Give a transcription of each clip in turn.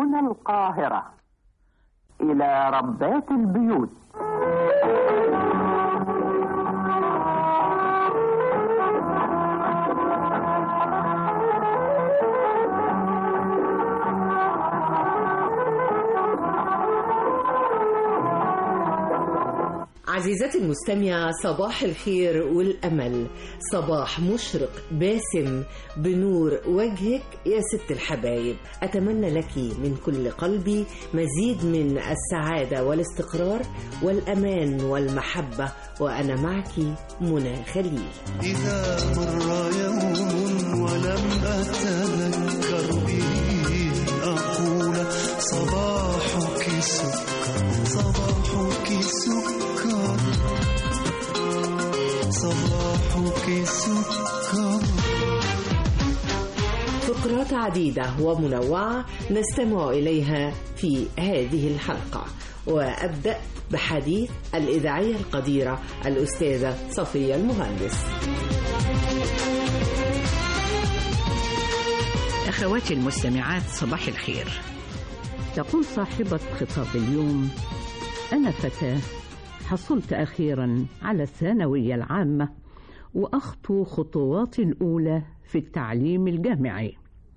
من القاهرة إلى ربات البيوت عزيزتي المستمعة صباح الخير والأمل صباح مشرق باسم بنور وجهك يا ست الحبايب أتمنى لك من كل قلبي مزيد من السعادة والاستقرار والأمان والمحبة وأنا معك منى خليل إذا مر يوم ولم أتذكر به أقول صباحك سكر صباحك سكر صباحك سكر فقرات عديدة ومنوعة نستمع إليها في هذه الحلقة وأبدأ بحديث الإذاعية القديرة الأستاذة صفية المهندس أخواتي المستمعات صباح الخير تقول صاحبة خطاب اليوم أنا فتاة حصلت أخيرا على الثانوية العامة وأخطو خطواتي الأولى في التعليم الجامعي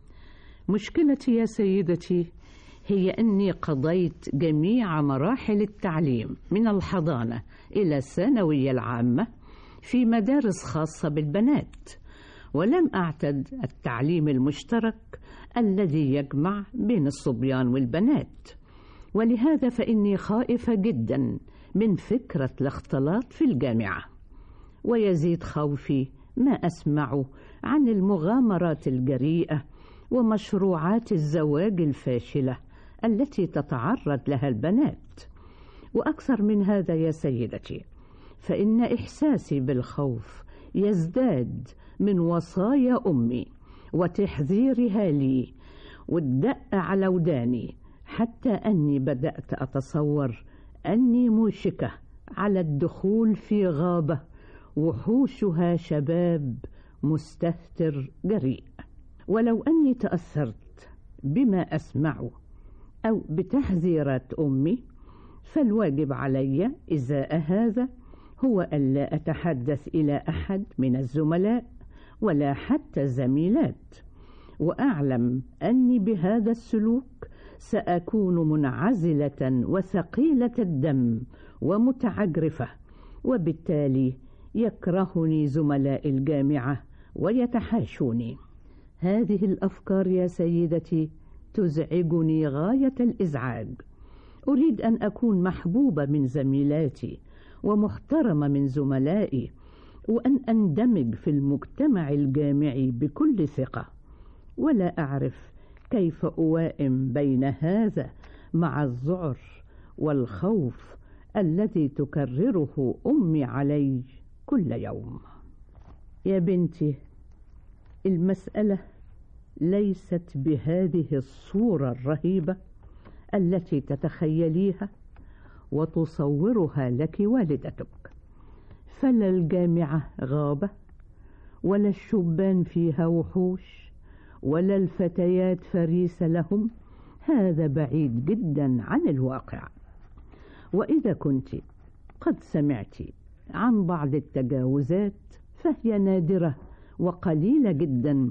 مشكلتي يا سيدتي هي أني قضيت جميع مراحل التعليم من الحضانة إلى الثانوية العامة في مدارس خاصة بالبنات ولم أعتد التعليم المشترك الذي يجمع بين الصبيان والبنات ولهذا فإني خائفة جدا من فكرة الاختلاط في الجامعة ويزيد خوفي ما أسمع عن المغامرات الجريئة ومشروعات الزواج الفاشلة التي تتعرض لها البنات وأكثر من هذا يا سيدتي فإن إحساسي بالخوف يزداد من وصايا أمي وتحذيرها لي والدق على وداني حتى أني بدأت أتصور أني موشكة على الدخول في غابة وحوشها شباب مستهتر جريء ولو أني تأثرت بما أسمعه أو بتحذيرات أمي فالواجب علي إزاء هذا هو ألا أتحدث إلى أحد من الزملاء ولا حتى الزميلات وأعلم أني بهذا السلوك سأكون منعزلة وثقيلة الدم ومتعجرفة وبالتالي يكرهني زملاء الجامعة ويتحاشوني هذه الأفكار يا سيدتي تزعجني غاية الإزعاج أريد أن أكون محبوبة من زميلاتي ومحترمة من زملائي وأن أندمج في المجتمع الجامعي بكل ثقة ولا أعرف كيف أوائم بين هذا مع الذعر والخوف الذي تكرره أمي علي كل يوم يا بنتي المسألة ليست بهذه الصورة الرهيبة التي تتخيليها وتصورها لك والدتك فلا الجامعة غابة ولا الشبان فيها وحوش ولا الفتيات فريسة لهم هذا بعيد جدا عن الواقع وإذا كنت قد سمعت عن بعض التجاوزات فهي نادرة وقليلة جدا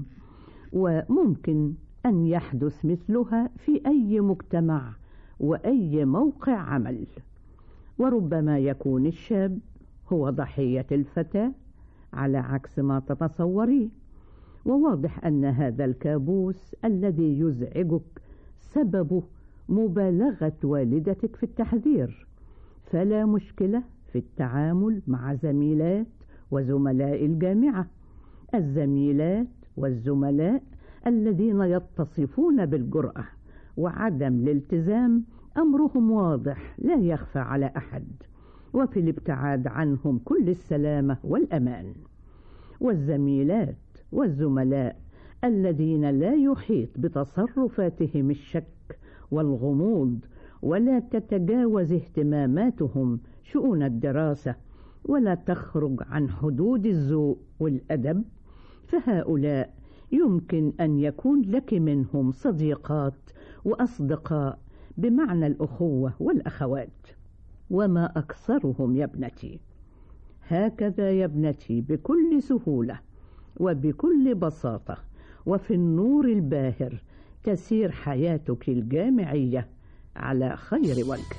وممكن أن يحدث مثلها في أي مجتمع وأي موقع عمل وربما يكون الشاب هو ضحية الفتاة على عكس ما تتصوريه وواضح أن هذا الكابوس الذي يزعجك سببه مبالغة والدتك في التحذير فلا مشكلة في التعامل مع زميلات وزملاء الجامعة الزميلات والزملاء الذين يتصفون بالجرأة وعدم الالتزام أمرهم واضح لا يخفى على أحد وفي الابتعاد عنهم كل السلامة والأمان والزميلات والزملاء الذين لا يحيط بتصرفاتهم الشك والغموض ولا تتجاوز اهتماماتهم شؤون الدراسة ولا تخرج عن حدود الذوق والأدب فهؤلاء يمكن أن يكون لك منهم صديقات وأصدقاء بمعنى الأخوة والأخوات وما أكثرهم يا ابنتي هكذا يا ابنتي بكل سهولة وبكل بساطة وفي النور الباهر تسير حياتك الجامعية على خير وجه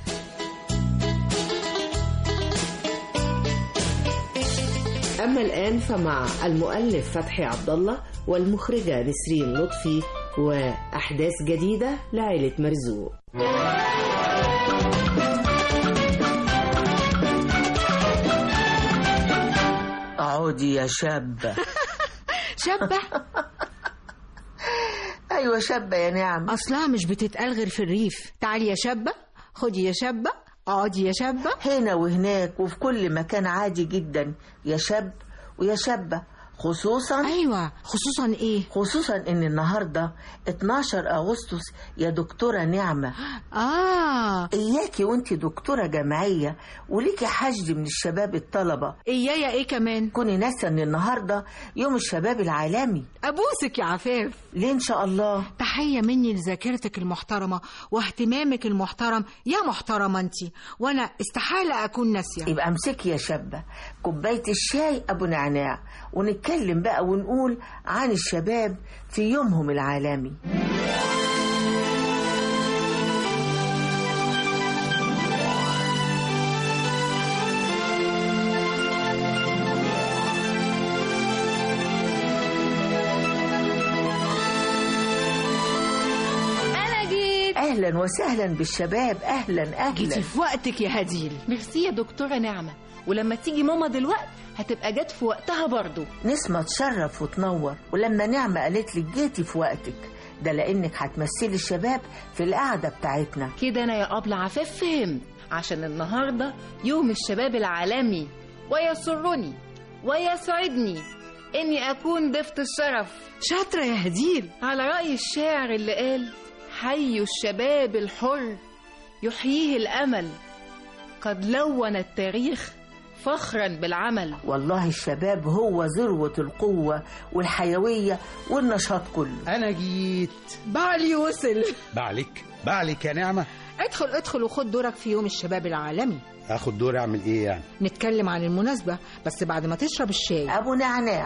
أما الآن فمع المؤلف فتحي عبد الله والمخرجة نسرين لطفي وأحداث جديدة لعائلة مرزوق اقعدي يا شابة شابة أيوة شابة يا نعم أصلها مش بتتقال غير في الريف تعالي يا شابة خدي يا شابة اقعدي يا شابة هنا وهناك وفي كل مكان عادي جدا يا شاب ويا شابة خصوصا أيوة خصوصا إيه خصوصا ان النهارده 12 اغسطس يا دكتوره نعمه آه اياكي وانت دكتوره جامعيه وليكي حشد من الشباب الطلبه إيايا إيه كمان كوني ناسه ان النهارده يوم الشباب العالمي أبوسك يا عفاف ليه ان شاء الله تحية مني لذاكرتك المحترمة واهتمامك المحترم يا محترمة انت وأنا استحالة أكون ناسية يبقى امسكي يا شابه كوبايه الشاي ابو نعناع ونتكلم بقى ونقول عن الشباب في يومهم العالمي أنا جيت اهلا وسهلا بالشباب اهلا جيتي اهلا في وقتك يا هديل ميرسي يا دكتورة نعمة ولما تيجي ماما دلوقتي هتبقى جت في وقتها برضو نسمة تشرف وتنور ولما نعمة قالت لك جيتي في وقتك ده لانك هتمثلي الشباب في القعده بتاعتنا كده أنا يا أبلة عفاف فهمت عشان النهاردة يوم الشباب العالمي ويسرني ويسعدني إني أكون ضيفة الشرف شاطرة يا هديل على رأي الشاعر اللي قال حي الشباب الحر يحييه الأمل قد لون التاريخ فخرا بالعمل والله الشباب هو ذروه القوه والحيويه والنشاط كله أنا جيت بعلي وصل بعلك بعلك يا نعمة ادخل ادخل وخد دورك في يوم الشباب العالمي آخد دور أعمل إيه يعني نتكلم عن المناسبة بس بعد ما تشرب الشاي ابو نعناع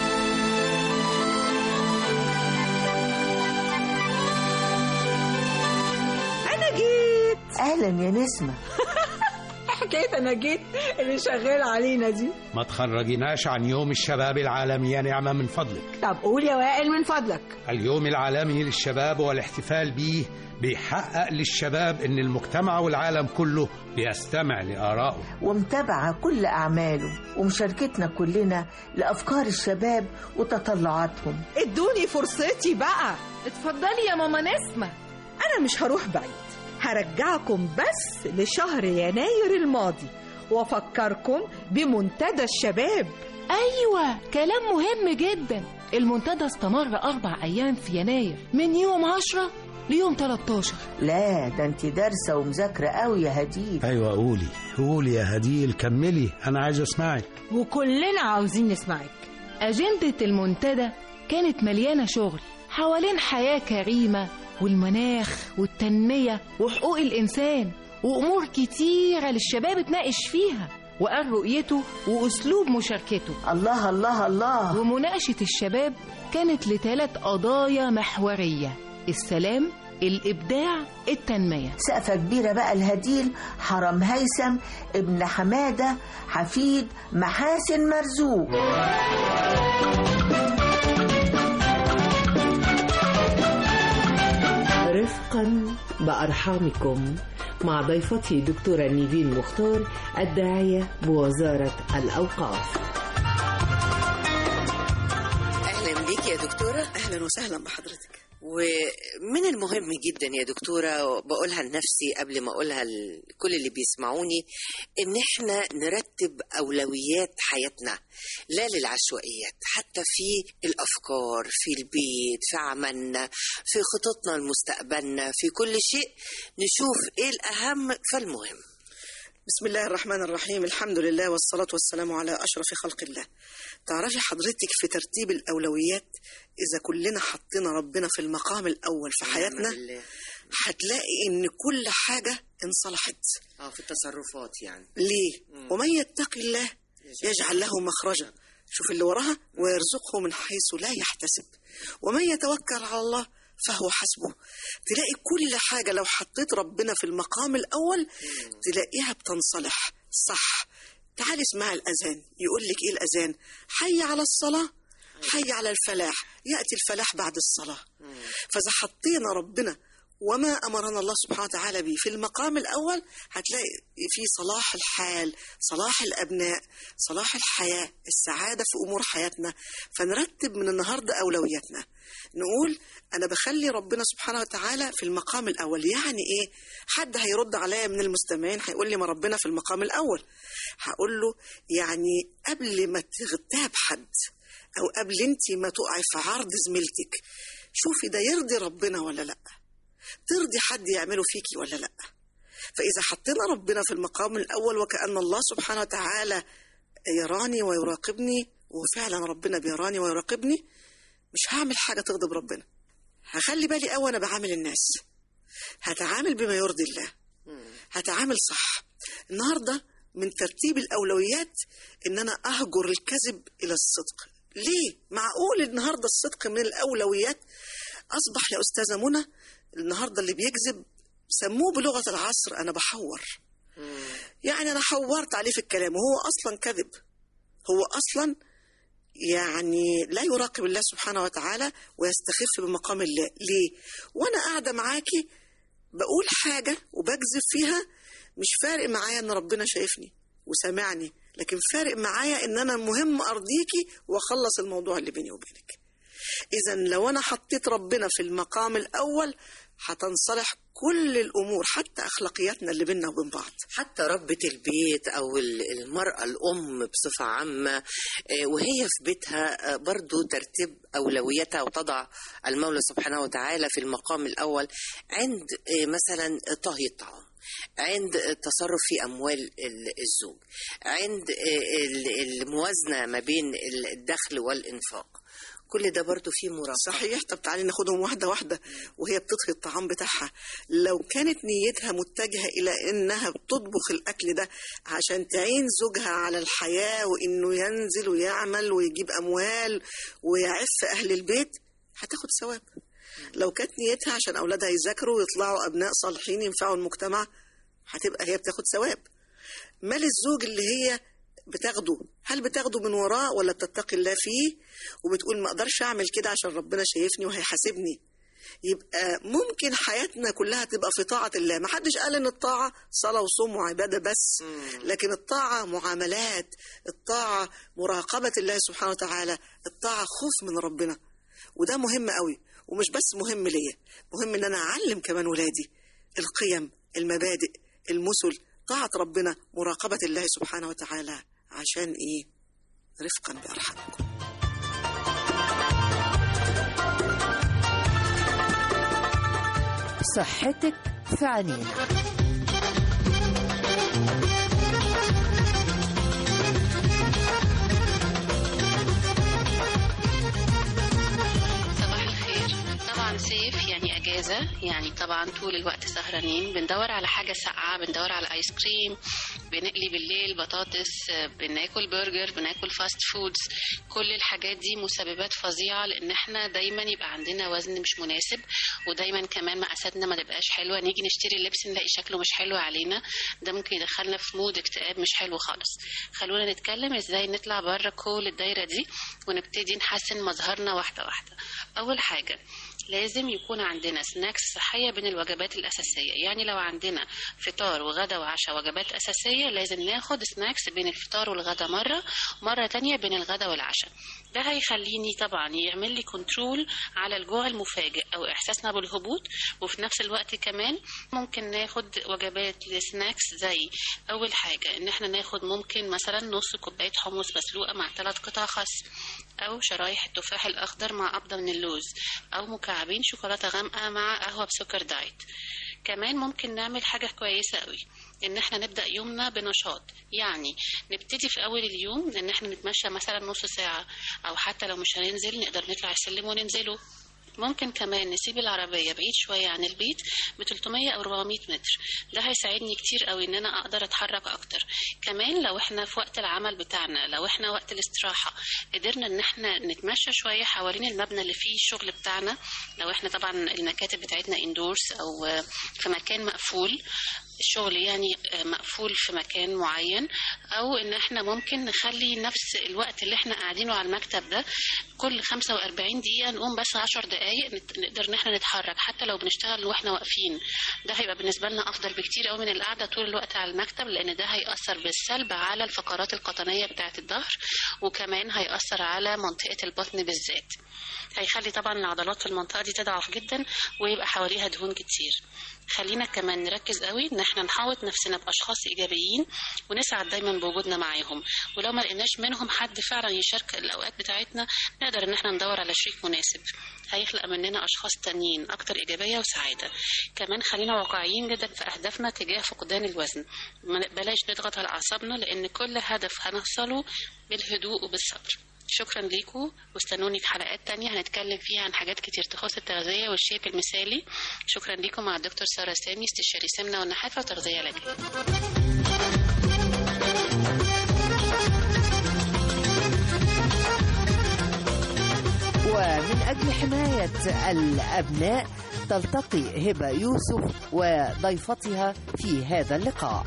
أنا جيت اهلا يا نسمه حكاية أنا جيت اللي شغال علينا دي ما تخرجيناش عن يوم الشباب العالمي يا نعمة من فضلك طب قول يا وائل من فضلك اليوم العالمي للشباب والاحتفال بيه بيحقق للشباب ان المجتمع والعالم كله بيستمع لآرائه ومتابعه كل اعماله ومشاركتنا كلنا لافكار الشباب وتطلعاتهم ادوني فرصتي بقى اتفضلي يا ماما نسمة أنا مش هروح بعيد هرجعكم بس لشهر يناير الماضي وأفكركم بمنتدى الشباب أيوة كلام مهم جدا المنتدى استمر أربع أيام في يناير من يوم عشرة ليوم 13 لا ده انت دارسه ومذاكره قوي يا هديل ايوه قولي قولي يا هديل كملي انا عايز اسمعك وكلنا عاوزين نسمعك أجندة المنتدى كانت مليانة شغل حوالين حياة كريمة والمناخ والتنمية وحقوق الإنسان وأمور كتيرة للشباب اتناقش فيها وقال رؤيته وأسلوب مشاركته الله الله الله ومناقشة الشباب كانت لثلاث قضايا محورية السلام الإبداع التنمية سقفة كبيرة بقى الهديل حرم هيثم ابن حمادة حفيد محاسن مرزوق رفقا بأرحامكم مع ضيفتي دكتورة نيفين مختار الداعية بوزارة الأوقاف اهلا بيك يا دكتوره اهلا وسهلا بحضرتك ومن المهم جدا يا دكتوره بقولها لنفسي قبل ما اقولها لكل اللي بيسمعوني ان احنا نرتب اولويات حياتنا لا للعشوائيات حتى في الافكار في البيت في عملنا في خططنا لمستقبلنا في كل شيء نشوف ايه الاهم فالمهم بسم الله الرحمن الرحيم الحمد لله والصلاة والسلام على أشرف خلق الله تعرفي حضرتك في ترتيب الأولويات إذا كلنا حطينا ربنا في المقام الأول في حياتنا نعم بالله. هتلاقي ان كل حاجه انصلحت اه في التصرفات يعني ليه ومن يتق الله يجعل له مخرجا شوف اللي وراها ويرزقه من حيث لا يحتسب ومن يتوكل على الله فهو حسبه تلاقي كل حاجة لو حطيت ربنا في المقام الأول تلاقيها بتنصلح صح تعالي اسمع الأذان يقول لك إيه الأذان حي على الصلاة حي على الفلاح يأتي الفلاح بعد الصلاة فإذا حطينا ربنا وما أمرنا الله سبحانه وتعالى به في المقام الأول هتلاقي في صلاح الحال صلاح الأبناء صلاح الحياة السعادة في أمور حياتنا فنرتب من النهاردة أولوياتنا نقول أنا بخلي ربنا سبحانه وتعالى في المقام الأول يعني إيه حد هيرد عليا من المستمعين هيقول لي ما ربنا في المقام الأول هقول له يعني قبل ما تغتاب حد أو قبل أنت ما تقعي في عرض زميلتك شوفي ده يرضي ربنا ولا لأ ترضي حد يعمله فيكي ولا لا فإذا حطينا ربنا في المقام الأول وكأن الله سبحانه وتعالى يراني ويراقبني وفعلا ربنا بيراني ويراقبني مش هعمل حاجة تغضب ربنا هخلي بالي أوي أنا بعامل الناس هتعامل بما يرضي الله هتعامل صح النهاردة من ترتيب الأولويات إن أنا أهجر الكذب إلى الصدق ليه؟ معقول النهاردة الصدق من الأولويات أصبح يا أستاذة منى النهارده اللي بيكذب سموه بلغه العصر انا بحور يعني انا حورت عليه في الكلام وهو اصلا كذب هو اصلا يعني لا يراقب الله سبحانه وتعالى ويستخف بمقام الله ليه وانا قاعده معاكي بقول حاجه وبكذب فيها مش فارق معايا ان ربنا شايفني وسامعني لكن فارق معايا ان انا المهم ارضيكي واخلص الموضوع اللي بيني وبينك إذا لو أنا حطيت ربنا في المقام الأول هتنصلح كل الأمور حتى أخلاقياتنا اللي بيننا وبين بعض حتى ربة البيت أو المرأة الأم بصفة عامة وهي في بيتها برضو ترتيب أولوياتها وتضع المولى سبحانه وتعالى في المقام الأول عند مثلا طهي الطعام عند التصرف في أموال الزوج عند الموازنة ما بين الدخل والإنفاق كل ده برضو فيه مراقبة صحيح طب تعالي ناخدهم واحدة واحدة وهي بتطهي الطعام بتاعها لو كانت نيتها متجهة إلى إنها بتطبخ الأكل ده عشان تعين زوجها على الحياة وإنه ينزل ويعمل ويجيب أموال ويعف أهل البيت هتاخد ثواب لو كانت نيتها عشان أولادها يذاكروا ويطلعوا أبناء صالحين ينفعوا المجتمع هتبقى هي بتاخد ثواب مال الزوج اللي هي بتاخده هل بتاخده من وراه ولا بتتقي الله فيه وبتقول ما اقدرش اعمل كده عشان ربنا شايفني وهيحاسبني يبقى ممكن حياتنا كلها تبقى في طاعة الله ما حدش قال ان الطاعة صلاة وصوم وعبادة بس لكن الطاعة معاملات الطاعة مراقبة الله سبحانه وتعالى الطاعة خوف من ربنا وده مهم قوي ومش بس مهم ليا مهم ان انا اعلم كمان ولادي القيم المبادئ المثل طاعة ربنا مراقبة الله سبحانه وتعالى عشان ايه رفقا بأرحمكم صحتك في عينينا صباح الخير طبعا صيف يعني اجازه يعني طبعا طول الوقت سهرانين بندور على حاجه ساقعه بندور على ايس كريم بنقلي بالليل بطاطس بناكل برجر بناكل فاست فودز كل الحاجات دي مسببات فظيعه لان احنا دايما يبقى عندنا وزن مش مناسب ودايما كمان مقاساتنا ما تبقاش حلوه نيجي نشتري اللبس نلاقي شكله مش حلو علينا ده ممكن يدخلنا في مود اكتئاب مش حلو خالص خلونا نتكلم ازاي نطلع بره كل الدايره دي ونبتدي نحسن مظهرنا واحده واحده اول حاجه لازم يكون عندنا سناكس صحية بين الوجبات الأساسية يعني لو عندنا فطار وغدا وعشاء وجبات أساسية لازم ناخد سناكس بين الفطار والغدا مرة مرة تانية بين الغدا والعشاء ده هيخليني طبعا يعمل لي كنترول على الجوع المفاجئ أو إحساسنا بالهبوط وفي نفس الوقت كمان ممكن ناخد وجبات لسناكس زي أول حاجة إن احنا ناخد ممكن مثلا نص كوباية حمص مسلوقة مع ثلاث قطع خس أو شرايح التفاح الأخضر مع قبضة من اللوز أو مكعبين شوكولاتة غامقة مع قهوة بسكر دايت كمان ممكن نعمل حاجة كويسة قوي ان احنا نبدأ يومنا بنشاط يعني نبتدي في اول اليوم ان احنا نتمشى مثلا نص ساعة او حتى لو مش هننزل نقدر نطلع السلم وننزله ممكن كمان نسيب العربية بعيد شوية عن البيت ب 300 أو 400 متر ده هيساعدني كتير قوي إن أنا أقدر أتحرك أكتر كمان لو إحنا في وقت العمل بتاعنا لو إحنا وقت الاستراحة قدرنا إن إحنا نتمشى شوية حوالين المبنى اللي فيه الشغل بتاعنا لو إحنا طبعا المكاتب بتاعتنا اندورس أو آه، في مكان مقفول الشغل يعني آه، مقفول في مكان معين او ان احنا ممكن نخلي نفس الوقت اللي احنا قاعدينه على المكتب ده كل 45 دقيقة نقوم بس 10 دقايق نت- نقدر ان احنا نتحرك حتى لو بنشتغل واحنا واقفين ده هيبقى بالنسبة لنا افضل بكتير قوي من القعدة طول الوقت على المكتب لان ده هيأثر بالسلب على الفقرات القطنية بتاعة الظهر وكمان هيأثر على منطقة البطن بالذات هيخلي طبعا العضلات في المنطقة دي تضعف جدا ويبقى حواليها دهون كتير خلينا كمان نركز قوي ان احنا نحاوط نفسنا باشخاص ايجابيين ونسعد دايما بوجودنا معاهم ولو ما لقيناش منهم حد فعلا يشارك الاوقات بتاعتنا نقدر ان احنا ندور على شريك مناسب هيخلق مننا اشخاص تانيين اكتر ايجابيه وسعاده كمان خلينا واقعيين جدا في اهدافنا تجاه فقدان الوزن ما- بلاش نضغط على اعصابنا لان كل هدف هنوصله بالهدوء وبالصبر شكرا ليكم واستنوني في حلقات تانية هنتكلم فيها عن حاجات كتير تخص التغذية والشيب المثالي شكرا ليكم مع الدكتور سارة سامي استشاري سمنة والنحافة وتغذية علاجية ومن أجل حماية الأبناء تلتقي هبة يوسف وضيفتها في هذا اللقاء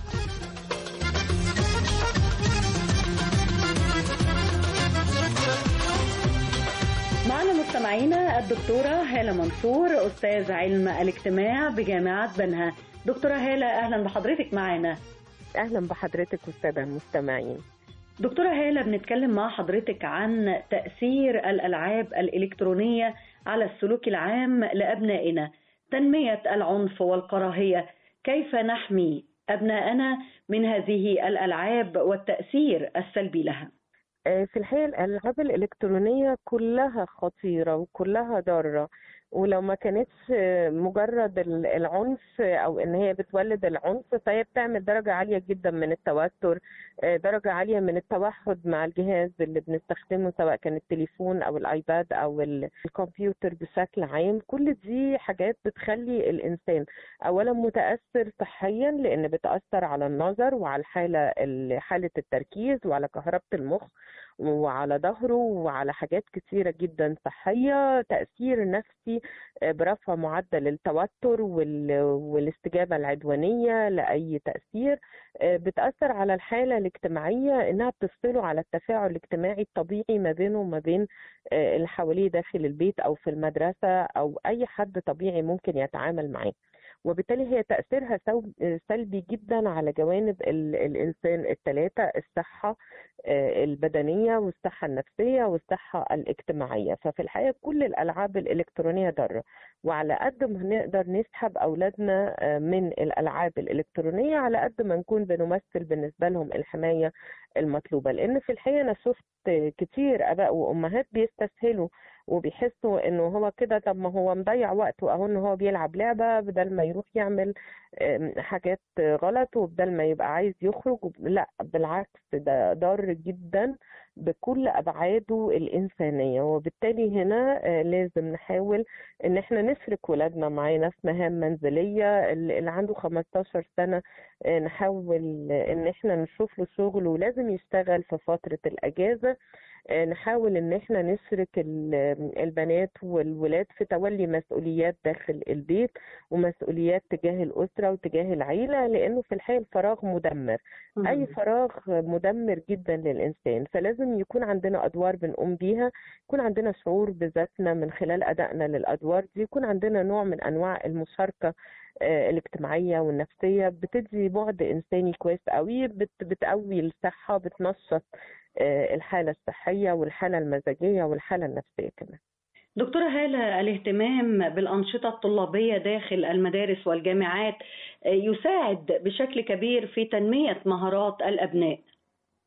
معنا مستمعينا الدكتورة هالة منصور أستاذ علم الاجتماع بجامعة بنها دكتورة هالة أهلا بحضرتك معنا أهلا بحضرتك والسادة المستمعين دكتورة هالة بنتكلم مع حضرتك عن تأثير الألعاب الإلكترونية على السلوك العام لأبنائنا تنمية العنف والكراهية كيف نحمي أبناءنا من هذه الألعاب والتأثير السلبي لها آه، في الحقيقة الألعاب الإلكترونية كلها خطيرة وكلها ضارة ولو ما كانتش آه، مجرد ال- العنف أو إن هي بتولد العنف فهي بتعمل درجة عالية جدا من التوتر آه، درجة عالية من التوحد مع الجهاز اللي بنستخدمه سواء كان التليفون أو الآيباد أو ال- الكمبيوتر بشكل عام كل دي حاجات بتخلي الإنسان أولا متأثر صحيا لأن بتأثر على النظر وعلى الحالة ال- حالة التركيز وعلى كهربة المخ وعلى ظهره وعلى حاجات كتيرة جدا صحية تأثير نفسي آه، برفع معدل التوتر وال- والاستجابة العدوانية لأي تأثير آه، بتأثر على الحالة الاجتماعية إنها بتفصله على التفاعل الاجتماعي الطبيعي ما بينه وما بين آه، اللي حواليه داخل البيت أو في المدرسة أو أي حد طبيعي ممكن يتعامل معاه وبالتالي هي تأثيرها سو- سلبي جدا على جوانب ال- الإنسان الثلاثة الصحة آه، البدنية والصحة النفسية والصحة الاجتماعية ففي الحقيقة كل الألعاب الإلكترونية ضارة وعلى قد ما نقدر نسحب أولادنا آه، من الألعاب الإلكترونية على قد ما نكون بنمثل بالنسبة لهم الحماية المطلوبة لأن في الحقيقة أنا شفت كتير آباء وأمهات بيستسهلوا وبيحسوا انه هو كده طب ما هو مضيع وقته اهو ان هو بيلعب لعبه بدل ما يروح يعمل آم، حاجات غلط وبدل ما يبقى عايز يخرج وب- لا بالعكس ده ضار جدا بكل ابعاده الانسانيه وبالتالي هنا آه، لازم نحاول ان احنا نشرك ولادنا معانا في مهام منزليه اللي اللي عنده 15 سنه آه، نحاول ان احنا نشوف له شغل ولازم يشتغل في فتره الاجازه آه، نحاول ان احنا نشرك ال- البنات والولاد في تولي مسؤوليات داخل البيت ومسؤوليات تجاه الاسره وتجاه العيله لانه في الحقيقه الفراغ مدمر مم. اي فراغ مدمر جدا للانسان فلازم يكون عندنا ادوار بنقوم بيها يكون عندنا شعور بذاتنا من خلال ادائنا للادوار دي يكون عندنا نوع من انواع المشاركه آه، الاجتماعيه والنفسيه بتدي بعد انساني كويس قوي بت- بتقوي الصحه بتنشط آه، الحاله الصحيه والحاله المزاجيه والحاله النفسيه كمان دكتورة هالة الاهتمام بالأنشطة الطلابية داخل المدارس والجامعات آه، يساعد بشكل كبير في تنمية مهارات الأبناء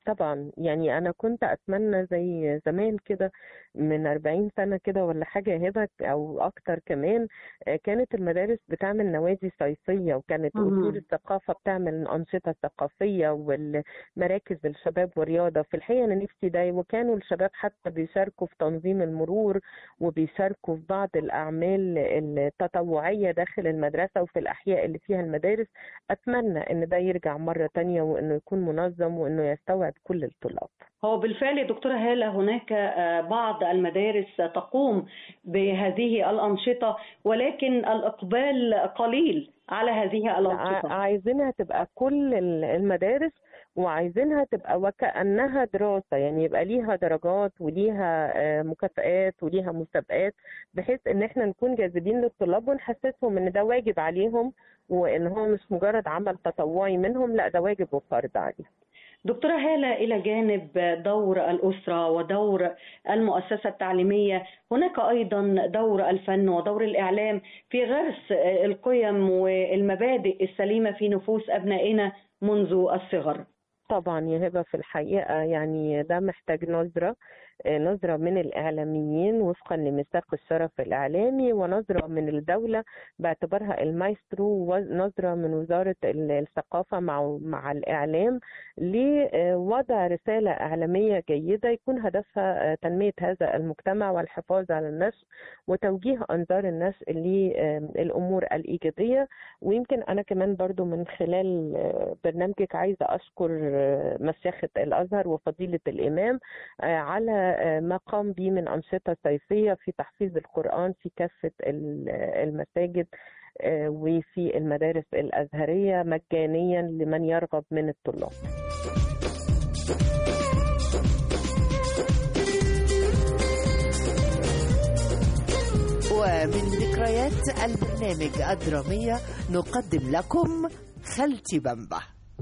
طبعا يعني انا كنت اتمنى زي زمان كده من 40 سنه كده ولا حاجه هبه او اكتر كمان آه، كانت المدارس بتعمل نوادي صيفيه وكانت مهم. اصول الثقافه بتعمل انشطه ثقافيه والمراكز الشباب والرياضه في الحقيقه انا نفسي ده وكانوا الشباب حتى بيشاركوا في تنظيم المرور وبيشاركوا في بعض الاعمال التطوعيه داخل المدرسه وفي الاحياء اللي فيها المدارس اتمنى ان ده يرجع مره تانية وانه يكون منظم وانه يستوعب كل الطلاب هو بالفعل يا دكتورة هالة هناك آه، بعض المدارس تقوم بهذه الأنشطة ولكن الإقبال قليل على هذه ع- الأنشطة عايزينها تبقى كل ال- المدارس وعايزينها تبقى وكأنها دراسة يعني يبقى ليها درجات وليها آه، مكافآت وليها مسابقات بحيث ان احنا نكون جاذبين للطلاب ونحسسهم ان ده واجب عليهم وان هو مش مجرد عمل تطوعي منهم لا ده واجب وفرض عليهم دكتورة هالة إلى جانب دور الأسرة ودور المؤسسة التعليمية هناك أيضا دور الفن ودور الإعلام في غرس القيم والمبادئ السليمة في نفوس أبنائنا منذ الصغر طبعا يا هبة في الحقيقة يعني ده محتاج نظرة آه، نظرة من الإعلاميين وفقا لميثاق الشرف الإعلامي ونظرة من الدولة باعتبارها المايسترو ونظرة من وزارة ال- الثقافة مع مع الإعلام لوضع رسالة إعلامية جيدة يكون هدفها آه، تنمية هذا المجتمع والحفاظ على النشء وتوجيه أنظار النشء للأمور الإيجابية ويمكن أنا كمان برضو من خلال آه، برنامجك عايزة أشكر آه، مشيخة الأزهر وفضيلة الإمام آه، على آه، ما قام به من أنشطة صيفية في تحفيظ القرآن في كافة ال- المساجد آه، وفي المدارس الأزهرية مجانيا لمن يرغب من الطلاب ومن ذكريات البرنامج الدرامية نقدم لكم خالتي بمبة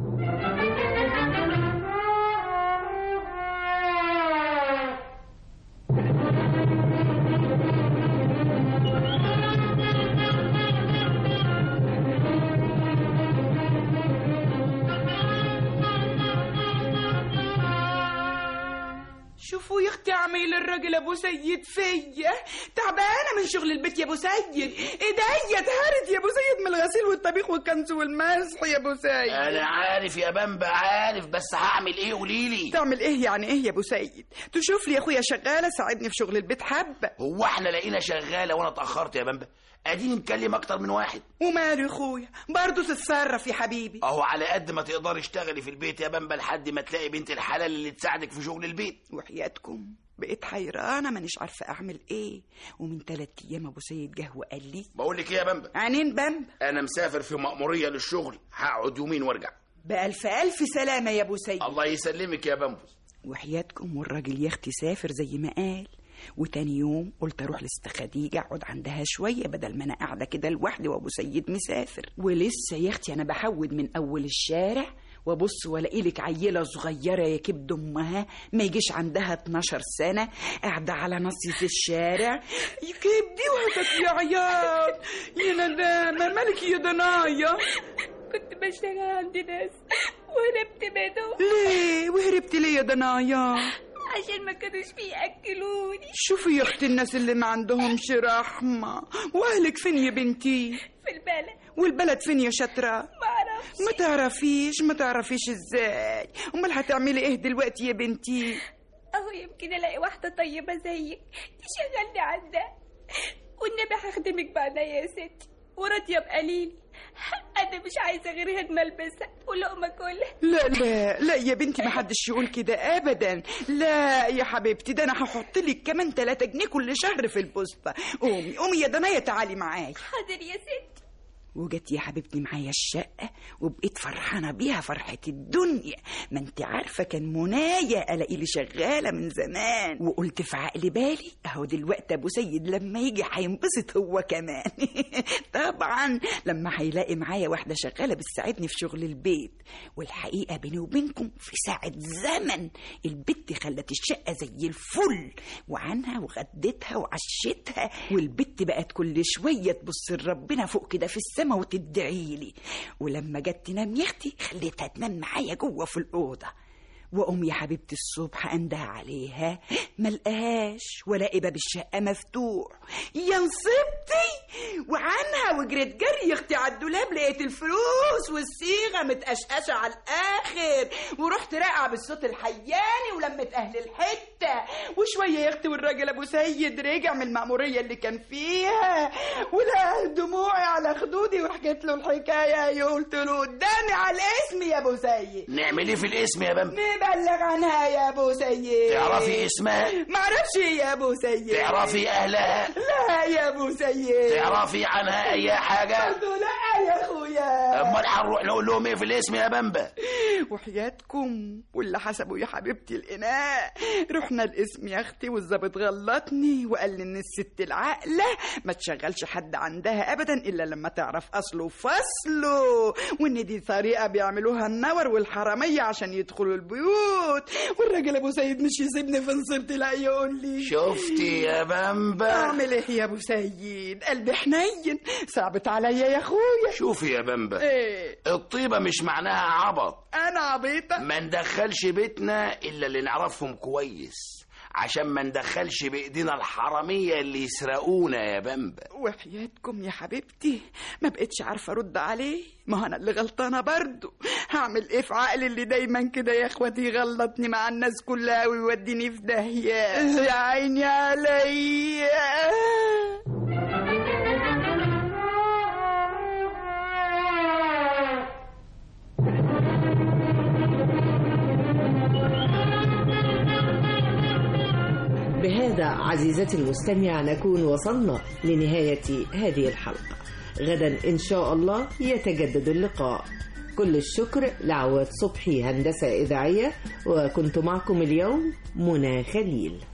شوفوا يا اختي عميل الراجل ابو سيد فيا تعبانه من شغل البيت يا ابو سيد ايديا اتهرت يا ابو سيد من الغسيل والطبيخ والكنس والمسح يا ابو سيد انا عارف يا بمبا عارف بس هعمل ايه قوليلي تعمل ايه يعني ايه يا ابو سيد تشوف لي يا اخويا شغاله ساعدني في شغل البيت حبه هو احنا لقينا شغاله وانا اتاخرت يا بمبا اديني مكلم اكتر من واحد وماله يا اخويا برضه تتصرف يا حبيبي اهو على قد ما تقدري اشتغلي في البيت يا بمبا لحد ما تلاقي بنت الحلال اللي تساعدك في شغل البيت وحياتكم بقيت حيرانه مانيش عارفه اعمل ايه ومن تلات ايام ابو سيد جه وقال لي بقول لك ايه يا بمبا عنين بمبا انا مسافر في مأمورية للشغل هقعد يومين وارجع بألف ألف سلامة يا أبو سيد الله يسلمك يا بمبا وحياتكم والراجل يا اختي سافر زي ما قال وتاني يوم قلت اروح لست خديجه اقعد عندها شويه بدل ما انا قاعده كده لوحدي وابو سيد مسافر ولسه يا اختي انا بحود من اول الشارع وابص والاقي لك عيله صغيره يا كبد امها ما يجيش عندها 12 سنه قاعده على نصية الشارع يا كبدي وهتك يا عيال يا ندامه مالك يا دنايا كنت بشتغل عند ناس وهربت منهم ليه وهربتي ليه يا دنايا عشان ما كانوش بياكلوني شوفي يا اختي الناس اللي ما عندهمش رحمة واهلك فين يا بنتي في البلد والبلد فين يا شاطرة ما اعرفش ما تعرفيش ما تعرفيش ازاي امال هتعملي ايه دلوقتي يا بنتي اهو يمكن الاقي واحده طيبه زيك تشغلني عندها والنبي هخدمك بعدها يا ستي وراضيه بقليلي انا مش عايزه غير هدمه البسها ولقمه كلها لا لا لا يا بنتي ما حدش يقول كده ابدا لا يا حبيبتي ده انا هحط لك كمان 3 جنيه كل شهر في البوسطه قومي قومي يا دنيا تعالي معايا حاضر يا ستي وجت يا حبيبتي معايا الشقة وبقيت فرحانة بيها فرحة الدنيا ما انت عارفة كان منايا ألاقي لي شغالة من زمان وقلت في عقل بالي أهو دلوقتي أبو سيد لما يجي هينبسط هو كمان طبعا لما هيلاقي معايا واحدة شغالة بتساعدني في شغل البيت والحقيقة بيني وبينكم في ساعة زمن البت خلت الشقة زي الفل وعنها وغدتها وعشتها والبت بقت كل شوية تبص لربنا فوق كده في السما وتدعي لي ولما جت تنام يا اختي خليتها تنام معايا جوه في الأوضة واقوم يا حبيبتي الصبح انده عليها ملقاهاش والاقي باب الشقه مفتوح يا نصيبتي وعنها وجريت جري يا اختي على الدولاب لقيت الفلوس والصيغه متقشقشه على الاخر ورحت راقعه بالصوت الحياني ولمت اهل الحته وشويه يا اختي والراجل ابو سيد رجع من المأموريه اللي كان فيها ولقى دموعي على خدودي وحكيت له الحكايه قلت له قدامي على الاسم يا ابو سيد نعمل ايه في الاسم يا بامبا نبلغ عنها يا ابو سيد تعرفي اسمها معرفش يا ابو سيد تعرفي اهلها لا يا ابو سيد تعرفي عنها اي حاجه برضه لا يا اخويا امال هنروح نقول لهم ايه في الاسم يا بامبا وحياتكم واللي حسبوا يا حبيبتي الاناء رحنا الاسم يا اختي والظابط غلطني وقال لي ان الست العاقله ما تشغلش حد عندها ابدا الا لما تعرف اصله وفصله وان دي طريقه بيعملوها النور والحراميه عشان يدخلوا البيوت والراجل ابو سيد مش يسيبني في نصيبتي لا يقول لي شفتي يا بامبا اعمل ايه يا ابو سيد قلبي حنين صعبت عليا يا اخويا شوفي يا بامبا ايه الطيبه مش معناها عبط انا عبيطه ما ندخلش بيتنا الا اللي نعرفهم كويس عشان ما ندخلش بايدينا الحراميه اللي يسرقونا يا بامبا وحياتكم يا حبيبتي ما بقتش عارفه ارد عليه ما انا اللي غلطانه برضه هعمل ايه في عقلي اللي دايما كده يا اخواتي يغلطني مع الناس كلها ويوديني في داهيه يا عيني عليا بهذا عزيزتي المستمع نكون وصلنا لنهاية هذه الحلقة غدا إن شاء الله يتجدد اللقاء كل الشكر لعواد صبحي هندسة إذاعية وكنت معكم اليوم منى خليل